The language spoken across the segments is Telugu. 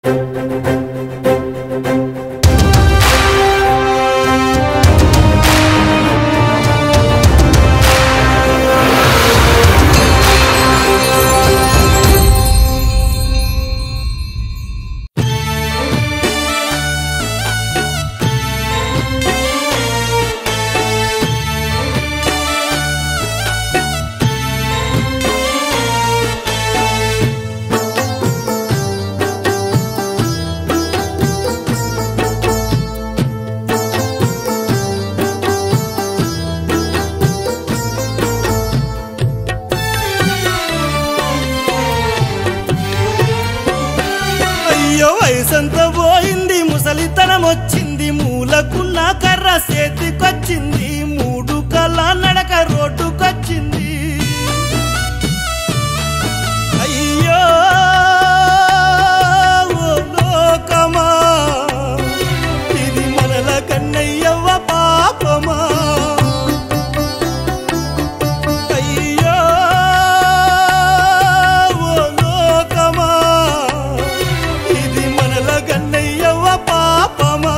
అయ్యో వయసంతా పోయింది ముసలితనం వచ్చింది మూలకున్న కర్ర చేతికొచ్చింది మూడు కళ్ళ నడక రోడ్డుకొచ్చింది అయ్యో ఓ లోకమా ఇది మనల కన్నయ్యవ్వ పాపమా అయ్యో ఓ లోకమా ఇది మనల గన్నయ్యవ్వ పాపమా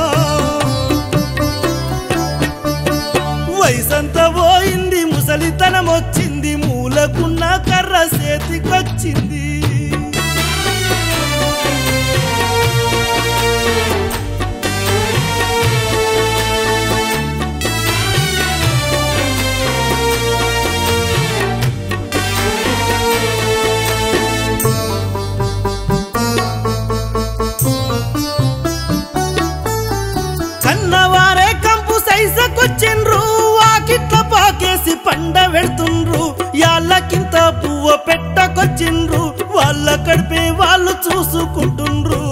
వయసంతా పోయింది ముసలితనం వచ్చింది మూలకున్న కర్ర చేతికొచ్చింది కన్నవారే కంపు సైజకొచ్చిండ్రు వాకిట్ల పాకేసి పండ పెడుతుండ్రు యాళ్ళకింత పువ్వ పెట్టకొచ్చిండ్రు వాళ్ళ కడిపే వాళ్ళు చూసుకుంటుండ్రు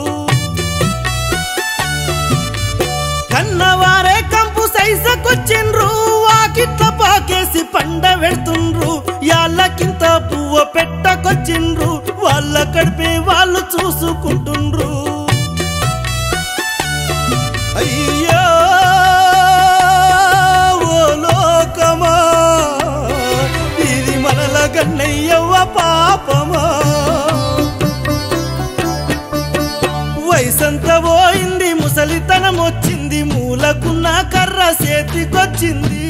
కన్నవారే కంపు సైజకొచ్చిండ్రు వాకిట్ల పాకేసి పండ పెడుతుండ్రు యాళ్ళకింత పువ్వ పెట్టకొచ్చిండ్రు వాళ్ళ కడిపే వాళ్ళు చూసుకుంటుండ్రు అయ్యో ఓ లోకమా ఇది మనల గన్నయ్యవ్వ పాపమా వయసంతా పోయింది ముసలితనం వచ్చింది మూలకున్న కర్ర చేతికొచ్చింది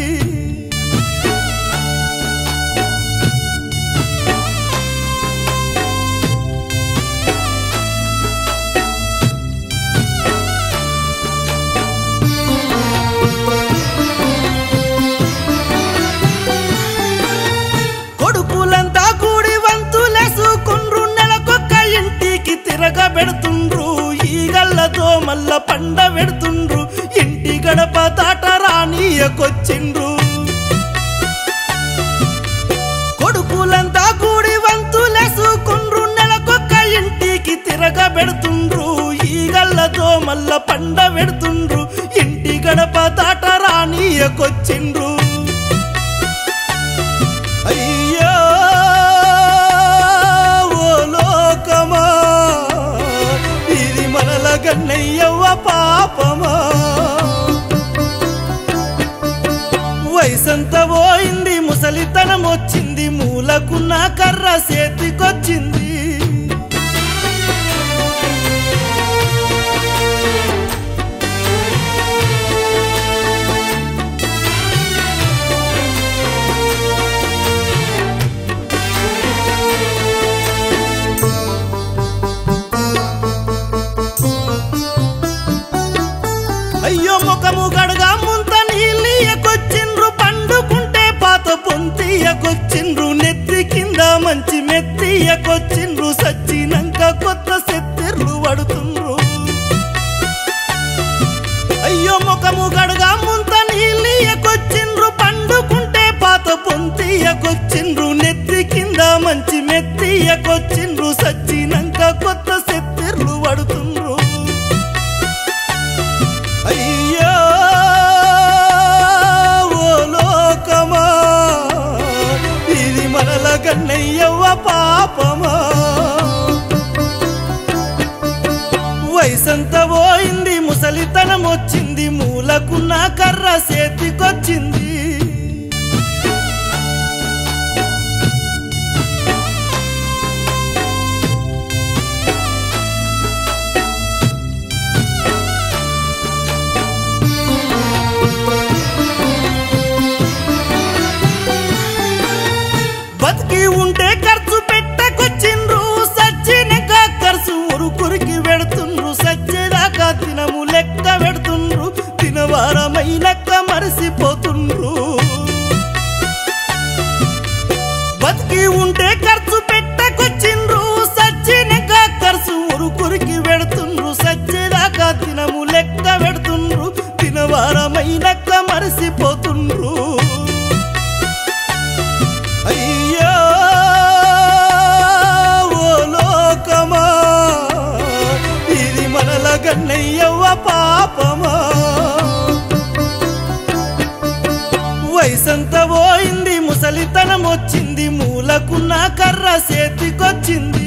కొడుకులంతా కూడి వంతులేసుకుండ్రు నెలకొక్క ఇంటికి తిరగబెడుతుండ్రు ఈగళ్ళతో మల్ల పండ పెడుతుండ్రు ఇంటి గడప దాట రానియకొచ్చిండ్రు కొడుకులంతా కూడి వంతులేసుకుండ్రు నెలకొక్క ఇంటికి తిరగబెడుతుండ్రు ఈగళ్ళతో మల్ల పండ పెడుతుండ్రు ఇంటి గడప దాట రానియకొచ్చిండ్రు అయ్యో ఓ లోకమా ఇది మనల గన్నయ్యవ్వ పాపమా వయసంతా పోయింది ముసలితనం వచ్చింది మూలకున్న కర్ర చేతికొచ్చింది అయ్యో ముఖము గడగా ముంత నీళ్ళకొచ్చిండ్రు పండుకుంటే పాత పొంతియకొచ్చిండ్రు నెత్తి కింద మంచి మెత్తియకొచ్చిండ్రు సచ్చినంక కొత్త సెత్తెర్లు పడుతుండ్రు అయ్యో ముఖము గడగా ముంత నీళ్ళకొచ్చిండ్రు పండుకుంటే పాత పొంతియకొచ్చిండ్రు నెత్తి కింద మంచి మెత్తియకొచ్చిండ్రు సచ్చినంక కొత్త సెత్తెర్లు పడుతుండ్రు అయ్యో ఓ లోకమా ఇది మనల కన్నయ్యవ్వ పాపమా వయసంతా పోయింది ముసలితనం వచ్చింది మూలకున్న కర్ర చేతికొచ్చింది దినము లెక్క పెడుతుండ్రు దినవారమైనక్క మరిసిపోతుండ్రు అయ్యో ఓ లోకమా ఇది మనల గన్నయ్యవ్వ పాపమా వయసంత పోయింది ముసలితనం వచ్చింది మూలకున్న కర్ర చేతికొచ్చింది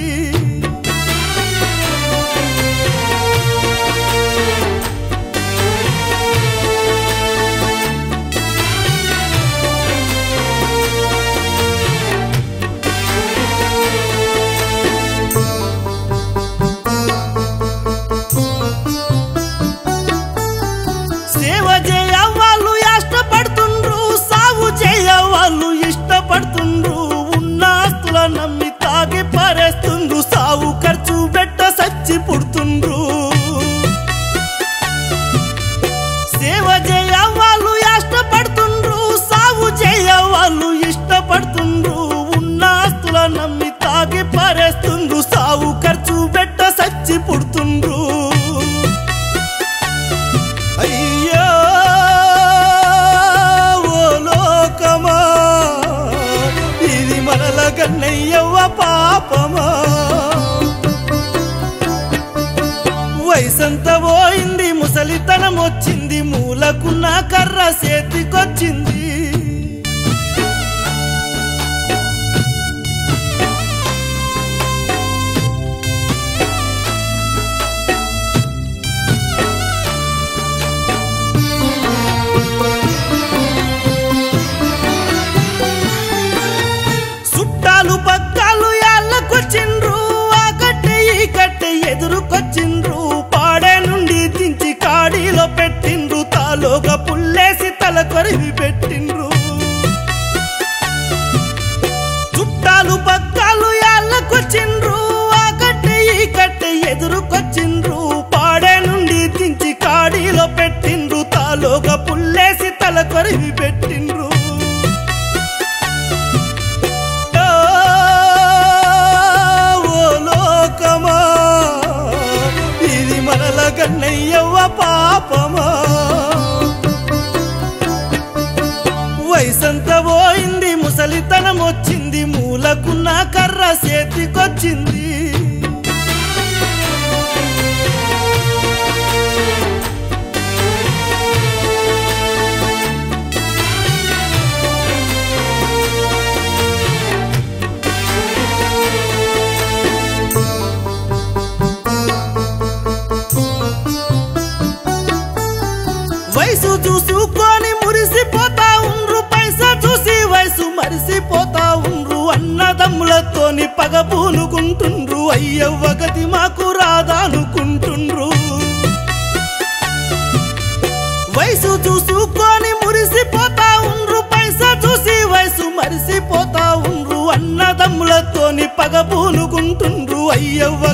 సేవ చేయ వాళ్ళు ఇష్టపడుతుండ్రు సాగు చేయ వాళ్ళు ఇష్టపడుతుండ్రు ఉన్న ఆస్తుల నమ్మి తాగి పారేస్తుండ్రు సాగు ఖర్చు పెట్ట సచ్చి పుడుతుండ్రు సేవ చేయ వాళ్ళు ఇష్టపడుతుండ్రు సాగు చేయ వాళ్ళు ఇష్టపడుతుండ్రు ఉన్న ఆస్తుల నమ్మి తాగి పారేస్తుండ్రు సాగు ఖర్చు పెట్ట సచ్చి పుడుతుండ్రు అయ్యో ఓ లోకమా ఇది మనల గన్నయ్యవ్వ పాపమా వయసంత పోయింది ముసలితనం వచ్చింది మూలకున్న కర్ర చేతికొచ్చింది చుట్టాలు పక్కాలు యాళ్ళకొచ్చిండ్రు ఆ కట్టె ఈ కట్టె ఎదురుకొచ్చిండ్రు పాడే నుండి దించి కాడీలో పెట్టిండ్రు తాలోగా పుల్లేసి తల కొరివి పెట్టిండ్రు చుట్టాలు పక్కాలు యాళ్ళకొచ్చిండ్రు ఆ కట్టె ఈ కట్టె ఎదురుకొచ్చిండ్రు పాడే నుండి దించి కాడీలో పెట్టిండ్రు తాలోగా పుల్లేసి తల కొరివి పెట్టిండ్రు ఓ లోకమా ఇది మనల గన్నయ్యవ్వ పాపమా వయసంత పోయింది ముసలితనం వచ్చింది మూలకున్న కర్ర చేతికొచ్చింది వయసు చూసుకొని మురిసిపోతా ఉండ్రు పైసా చూసి వయసు మరిసిపోతా ఉండ్రు అన్నదమ్ములతోని పగ పూనుకుంటుండ్రు అయ్యవ్వ గతి మాకు రాదనుకుంటుండ్రు వయసు చూసుకొని మురిసిపోతా ఉండ్రు పైసా చూసి వయసు మరిసిపోతా ఉండ్రు అన్నదమ్ములతోని పగ పూనుకుంటుండ్రు అయ్యవ్వ